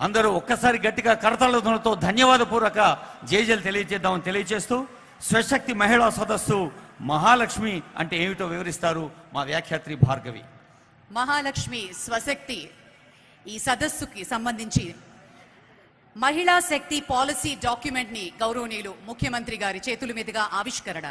అందరూ ఒక్కసారి గట్టిగా కరతాళతో ధన్యవాదపూర్వక జేజలు తెలియజేద్దామని తెలియజేస్తూ స్వశక్తి మహిళా సదస్సు మహాలక్ష్మి అంటే ఏమిటో వివరిస్తారు మా వ్యాఖ్యాత్రి భార్గవి మహాలక్ష్మి స్వశక్తి ఈ సదస్సుకి సంబంధించి మహిళా శక్తి పాలసీ డాక్యుమెంట్ ని గౌరవనీయులు ముఖ్యమంత్రి గారి చేతుల మీదుగా ఆవిష్కరణ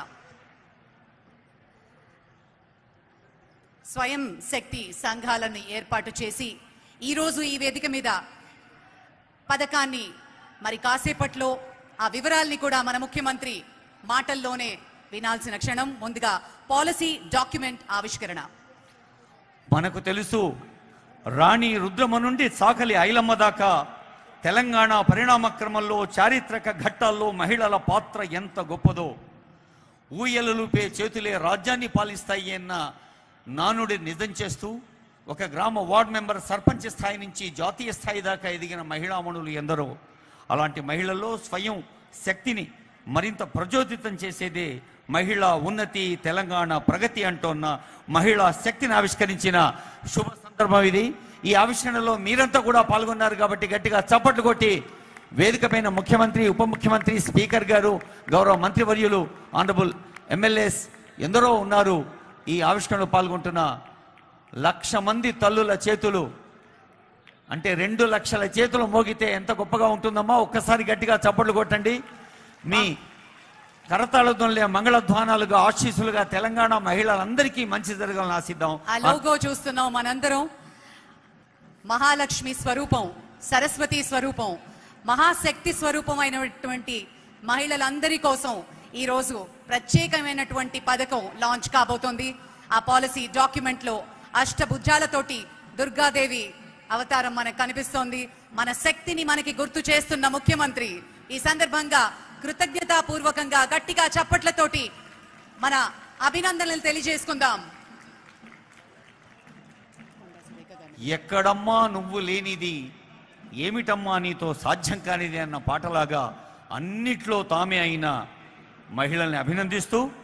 స్వయం శక్తి సంఘాలను ఏర్పాటు చేసి ఈరోజు ఈ వేదిక మీద పథకాన్ని మరి కాసేపట్లో ఆ వివరాల్ని కూడా మన ముఖ్యమంత్రి మాటల్లోనే వినాల్సిన క్షణం ముందుగా పాలసీ డాక్యుమెంట్ ఆవిష్కరణ మనకు తెలుసు రాణి రుద్రమ నుండి సాకలి ఐలమ్మ దాకా తెలంగాణ పరిణామ క్రమంలో చారిత్రక ఘట్టాల్లో మహిళల పాత్ర ఎంత గొప్పదో ఊయలలుపే చేతులే రాజ్యాన్ని పాలిస్తాయి అన్న నానుడి నిజం చేస్తూ ఒక గ్రామ వార్డ్ మెంబర్ సర్పంచ్ స్థాయి నుంచి జాతీయ స్థాయి దాకా ఎదిగిన మహిళామణులు ఎందరో అలాంటి మహిళల్లో స్వయం శక్తిని మరింత ప్రచోదితం చేసేదే మహిళా ఉన్నతి తెలంగాణ ప్రగతి అంటోన్న మహిళా శక్తిని ఆవిష్కరించిన శుభ సందర్భం ఇది ఈ ఆవిష్కరణలో మీరంతా కూడా పాల్గొన్నారు కాబట్టి గట్టిగా చప్పట్లు కొట్టి వేదిక పైన ముఖ్యమంత్రి ఉప ముఖ్యమంత్రి స్పీకర్ గారు గౌరవ మంత్రివర్యులు ఆనరబుల్ ఎమ్మెల్యేస్ ఎందరో ఉన్నారు ఈ ఆవిష్కరణలో పాల్గొంటున్న లక్ష మంది తల్లుల చేతులు అంటే రెండు లక్షల చేతులు మోగితే ఎంత గొప్పగా ఉంటుందమ్మా ఒక్కసారి గట్టిగా చప్పట్లు కొట్టండి మీ కరతాళధ్వనులే మంగళధ్వానాలుగా ఆశీస్సులుగా తెలంగాణ మహిళలందరికీ మంచి జరగాలని ఆశిద్దాం ఆ లోగో చూస్తున్నాం మనందరం మహాలక్ష్మి స్వరూపం సరస్వతి స్వరూపం మహాశక్తి స్వరూపం అయినటువంటి మహిళలందరి కోసం ఈ రోజు ప్రత్యేకమైనటువంటి పథకం లాంచ్ కాబోతోంది ఆ పాలసీ డాక్యుమెంట్ లో అష్టభుజాలతోటి దుర్గాదేవి అవతారం మనకు కనిపిస్తోంది మన శక్తిని మనకి గుర్తు చేస్తున్న ముఖ్యమంత్రి ఈ సందర్భంగా కృతజ్ఞతాపూర్వకంగా గట్టిగా చప్పట్లతోటి మన అభినందనలు తెలియజేసుకుందాం ఎక్కడమ్మా నువ్వు లేనిది ఏమిటమ్మా నీతో సాధ్యం కానిది అన్న పాటలాగా అన్నిట్లో తామే అయిన మహిళల్ని అభినందిస్తూ